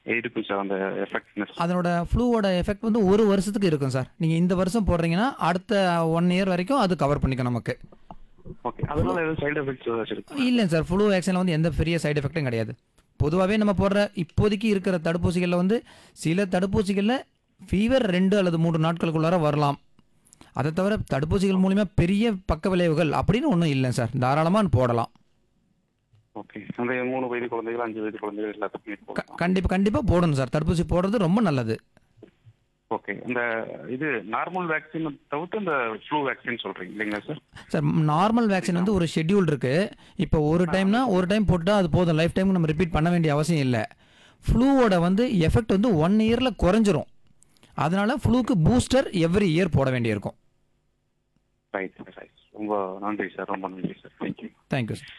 இருக்கும் சார் அந்த எஃபெக்ட்னஸ் அதனோட ஃப்ளூவோட எஃபெக்ட் வந்து ஒரு வருஷத்துக்கு இருக்கும் சார் நீங்கள் இந்த வருஷம் போடுறீங்கன்னா அடுத்த ஒன் இயர் வரைக்கும் அது கவர் பண்ணிக்கும் நமக்கு ஓகே அதனால எதுவும் சைடு எஃபெக்ட்ஸ் ஏதாச்சும் இருக்கு இல்லை சார் ஃப்ளூ வேக்சினில் வந்து எந்த பெரிய சைடு எஃபெக்ட்டும் கிடையாது பொதுவாகவே நம்ம போடுற இப்போதைக்கு இருக்கிற தடுப்பூசிகளில் வந்து சில தடுப்பூசிகளில் ஃபீவர் ரெண்டு அல்லது மூன்று நாட்களுக்குள்ளார வரலாம் அதை தவிர தடுப்பூசிகள் மூலிமா பெரிய பக்க விளைவுகள் அப்படின்னு ஒன்றும் இல்லை சார் தாராளமாக போடலாம் ஓகே அந்த மூணு வயது குழந்தைகள் அஞ்சு வயது குழந்தைகள் எல்லாத்துக்குமே க போடலாம் கண்டிப்பாக கண்டிப்பாக போடணும் சார் தடுப்பூசி போடுறது ரொம்ப நல்லது ஓகே இந்த இது நார்மல் வேக்சின் தவிர்த்து இந்த ஃப்ளூ வேக்சின் சொல்றீங்க இல்லைங்களா சார் சார் நார்மல் வேக்சின் வந்து ஒரு ஷெட்யூல் இருக்குது இப்போ ஒரு டைம்னா ஒரு டைம் போட்டால் அது போதும் லைஃப் டைம் நம்ம ரிப்பீட் பண்ண வேண்டிய அவசியம் இல்லை ஃப்ளூவோட வந்து எஃபெக்ட் வந்து ஒன் இயரில் குறைஞ்சிரும் அதனால ஃப்ளூக்கு பூஸ்டர் எவ்ரி இயர் போட வேண்டியிருக்கும் ரைட் ரைட் ரொம்ப நன்றி சார் ரொம்ப நன்றி sir thank you thank you sir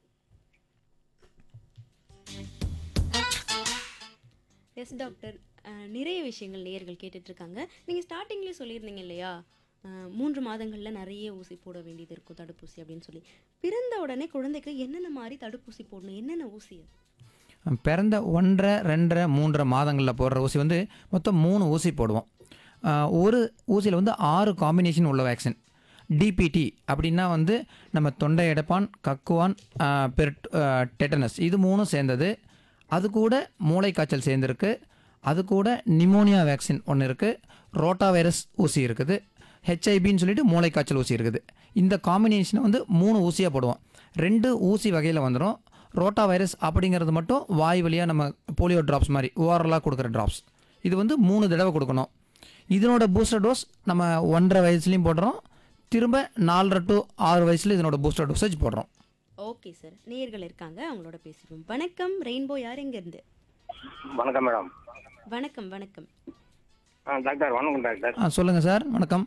yes doctor அஹ், நிறைய விஷயங்கள் நேயர்கள் கேட்டுட்டு இருக்காங்க நீங்கள் ஸ்டார்டிங்லேயே சொல்லியிருந்தீங்க இல்லையா அஹ், மூன்று மாதங்களில் நிறைய ஊசி போட வேண்டியது இருக்கும் தடுப்பூசி அப்படின்னு சொல்லி பிறந்த உடனே குழந்தைக்கு என்னென்ன மாதிரி தடுப்பூசி போடணும் என்னென்ன ஊசி அது பிறந்த ஒன்றரை ரெண்டரை மூன்றரை மாதங்களில் போடுற ஊசி வந்து மொத்தம் மூணு ஊசி போடுவோம் ஆஹ் ஒரு ஊசியில் வந்து ஆறு காம்பினேஷன் உள்ள வேக்சின் டிபிடி அப்படின்னா வந்து நம்ம தொண்டை அடைப்பான் கக்குவான் ஆஹ் பெர்ட் ஆஹ் டெட்டனஸ் இது மூணும் சேர்ந்தது அது கூட மூளை காய்ச்சல் சேர்ந்துருக்கு அது கூட நிமோனியா வேக்சின் ஒன்று இருக்குது ரோட்டா வைரஸ் ஊசி இருக்குது ஹெச்ஐபின்னு சொல்லிட்டு மூளை காய்ச்சல் ஊசி இருக்குது இந்த காம்பினேஷனை வந்து மூணு ஊசியாக போடுவோம் ரெண்டு ஊசி வகையில் வந்துடும் ரோட்டா வைரஸ் அப்படிங்கிறது மட்டும் வாய் வழியாக நம்ம போலியோ ட்ராப்ஸ் மாதிரி ஓரலாக கொடுக்குற ட்ராப்ஸ் இது வந்து மூணு தடவை கொடுக்கணும் இதனோட பூஸ்டர் டோஸ் நம்ம ஒன்றரை வயசுலேயும் போடுறோம் திரும்ப நாலரை டு ஆறு வயசுல இதனோட பூஸ்டர் டோசேஜ் போடுறோம் ஓகே சார் நேயர்கள் இருக்காங்க அவங்களோட பேசிடுவோம் வணக்கம் ரெயின்போ யார் எங்கேருந்து வணக்கம் மேடம் வணக்கம் வணக்கம் ஆ டாக்டர் வணக்கம் டாக்டர் ஆ சொல்லுங்கள் சார் வணக்கம்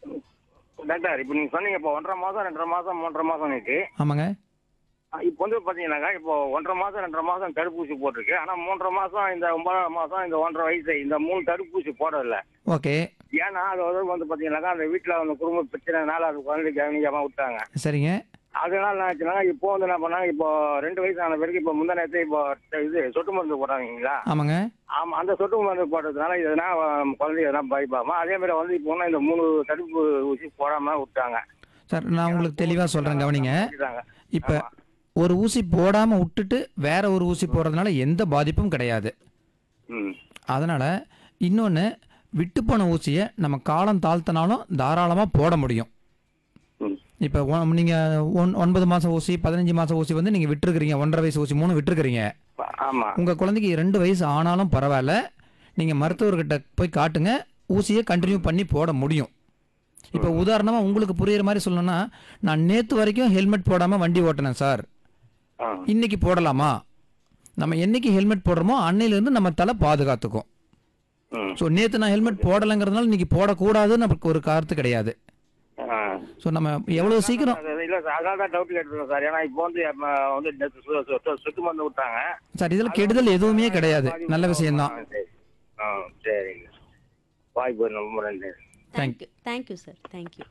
டாக்டர் இப்போ நீங்கள் சொன்னீங்க இப்போ ஒன்றரை மாதம் ரெண்டரை மாதம் மூன்றரை மாதம் இருக்கு ஆமாங்க இப்போ வந்து பார்த்தீங்கன்னாக்கா இப்போ ஒன்றரை மாதம் ரெண்டரை மாதம் தடுப்பூசி போட்டிருக்கு ஆனால் மூன்றரை மாதம் இந்த ஒன்பதாம் மாதம் இந்த ஒன்றரை வயசு இந்த மூணு தடுப்பூசி போடல ஓகே ஏன்னா அது வந்து வந்து பார்த்தீங்கன்னாக்கா அந்த வீட்டில் அந்த குடும்ப பிரச்சனைனால அது குழந்தை கவனிக்காம விட்டாங்க சரிங்க அதனால என்ன ஆச்சுனாக்கா இப்போ வந்து என்ன பண்ணாங்க இப்போ ரெண்டு வயசு ஆன பிறகு இப்போ முந்தின நேரத்தை இப்போ இது சொட்டு மருந்து போடுறாங்களா ஆமாங்க ஆமா அந்த சொட்டு மருந்து போடுறதுனால எதனா அஹ், குழந்தை எதனா பயப்பாம அதே மாதிரி வந்து இப்போ இன்னும் இந்த மூணு தடுப்பு ஊசி போடாம விட்டாங்க சார் நான் உங்களுக்கு தெளிவாக சொல்கிறேன் கவனிங்க விட்டுட்டாங்க. இப்போ ஆமா. ஒரு ஊசி போடாமல் விட்டுட்டு வேற ஒரு ஊசி போடுறதுனால எந்த பாதிப்பும் கிடையாது ம் அதனால் இன்னொன்று விட்டு போன ஊசியை நம்ம காலம் தாழ்த்தினாலும் தாராளமாக போட முடியும் ம் இப்போ நீங்கள் ஒன் ஒன்பது மாதம் ஊசி பதினஞ்சு மாதம் ஊசி வந்து நீங்கள் விட்டுருக்கிறீங்க ஒன்றரை வயசு ஊசி மூணு விட்டுருக்கிறீங்க ஆமா உங்கள் குழந்தைக்கு ரெண்டு வயசு ஆனாலும் பரவாயில்ல நீங்கள் மருத்துவர்கிட்ட போய் காட்டுங்க ஊசியை கண்டினியூ பண்ணி போட முடியும் இப்போ உதாரணமாக உங்களுக்கு புரியுற மாதிரி சொல்லணும்னா நான் நேற்று வரைக்கும் ஹெல்மெட் போடாமல் வண்டி ஓட்டினேன் சார் ஆ இன்னைக்கு போடலாமா நம்ம என்னைக்கு ஹெல்மெட் போடுறோமோ அன்னையிலேருந்து நம்ம தலை பாதுகாத்துக்கும் ம் ஸோ நேற்று நான் ஹெல்மெட் போடலைங்கிறதுனால இன்னைக்கு போடக்கூடாதுன்னு நமக்கு ஒரு கருத்து கிடையாது ஆ. ஸோ நம்ம எவ்வளோ சீக்கிரம் அது இல்ல சார் அதனால தான் டவுட் கேட்டுருக்கோம் சார் ஏன்னா இப்போ வந்து நம்ம வந்து நேத்து சு- சு- சு- சுத்து மருந்து விட்டாங்க சார் இதில் கெடுதல் எதுவுமே கிடையாது நல்ல விஷயம்தான் ஆ, சரி. ஆ சரிங்க வாய்ப்பு ரொம்ப நன்றி thank you thank you sir thank you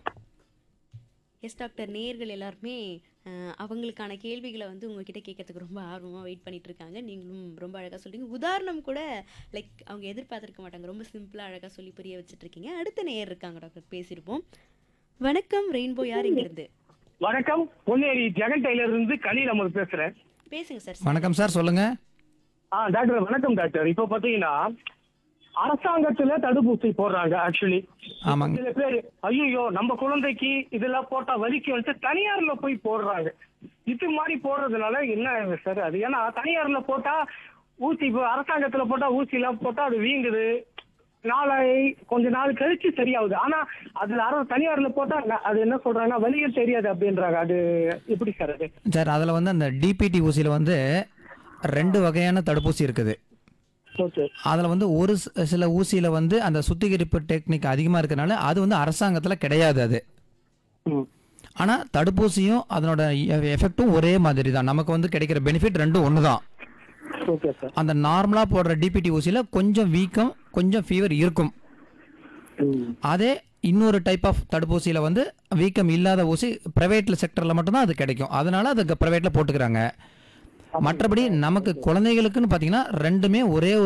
yes doctor நேயர்கள் எல்லாருமே அஹ், அவங்களுக்கான கேள்விகளை வந்து உங்ககிட்ட கேட்கறதுக்கு ரொம்ப ஆர்வமாக வெயிட் பண்ணிட்டு இருக்காங்க நீங்களும் ரொம்ப அழகாக சொல்றீங்க உதாரணம் கூட லைக் அவங்க எதிர்பார்த்திருக்க மாட்டாங்க ரொம்ப சிம்பிளாக அழகாக சொல்லி புரிய வச்சுட்டு இருக்கீங்க அடுத்த நேயர் இருக்காங்க டாக்டர் பேசியிருப்போம் வணக்கம் ரெயின்போ யார் இங்கிருந்து வணக்கம் பொன்னேரி ஜெகன் டெய்லர் இருந்து கலீல் அமர் பேசுறேன் பேசுங்க சார் வணக்கம் சார் சொல்லுங்கள் ஆ டாக்டர் வணக்கம் டாக்டர் இப்போ பாத்தீங்கன்னா அரசாங்கத்துல தடுப்பூசி போடுறாங்க ஆக்சுவலி ஆமாங்க சில பேர் ஐயோ நம்ம குழந்தைக்கு இதெல்லாம் போட்டா வலிக்கு வந்து தனியார்ல போய் போடுறாங்க இது மாதிரி போடுறதுனால என்ன சார் அது ஏன்னா தனியார்ல போட்டா ஊசி இப்போ அரசாங்கத்துல போட்டா ஊசி எல்லாம் போட்டா அது வீங்குது நாளை கொஞ்ச நாள் கழிச்சு சரியாகுது ஆனா அதுல அர தனியார்ல போட்டா ந- அது என்ன சொல்றாங்கன்னா வலியே தெரியாது அப்படின்றாங்க அது எப்படி சார் அது சார் அதில் வந்து அந்த டிபிடி ஊசியில் வந்து ரெண்டு வகையான தடுப்பூசி இருக்குது ஓகே அதில் வந்து ஒரு சி- சில ஊசியில் வந்து அந்த சுத்திகரிப்பு டெக்னிக் அதிகமாக இருக்கனால அது வந்து அரசாங்கத்தில் கிடையாது அது ம் ஆனால் தடுப்பூசியும் அதனோட எஃபெக்ட்டும் ஒரே மாதிரி தான் நமக்கு வந்து கிடைக்கிற பெனிஃபிட் ரெண்டும் ஒன்று தான் ஓகே சார் அந்த நார்மலாக போடுற டிபிடி ஊசியில் கொஞ்சம் வீக்கம் கொஞ்சம் ஃபீவர் இருக்கும் அதே இன்னொரு டைப் ஆஃப் தடுப்பூசியில் வந்து வீக்கம் இல்லாத ஊசி ப்ரைவேட்டில் செக்டரில் மட்டும்தான் அது கிடைக்கும் அதனால அது ப்ரைவேட்டில் போட்டுக்கிறாங்க மற்றபடி நமக்கு குழந்தைகளுக்குன்னு பார்த்தீங்கன்னா ரெண்டுமே ஒரே ஒரு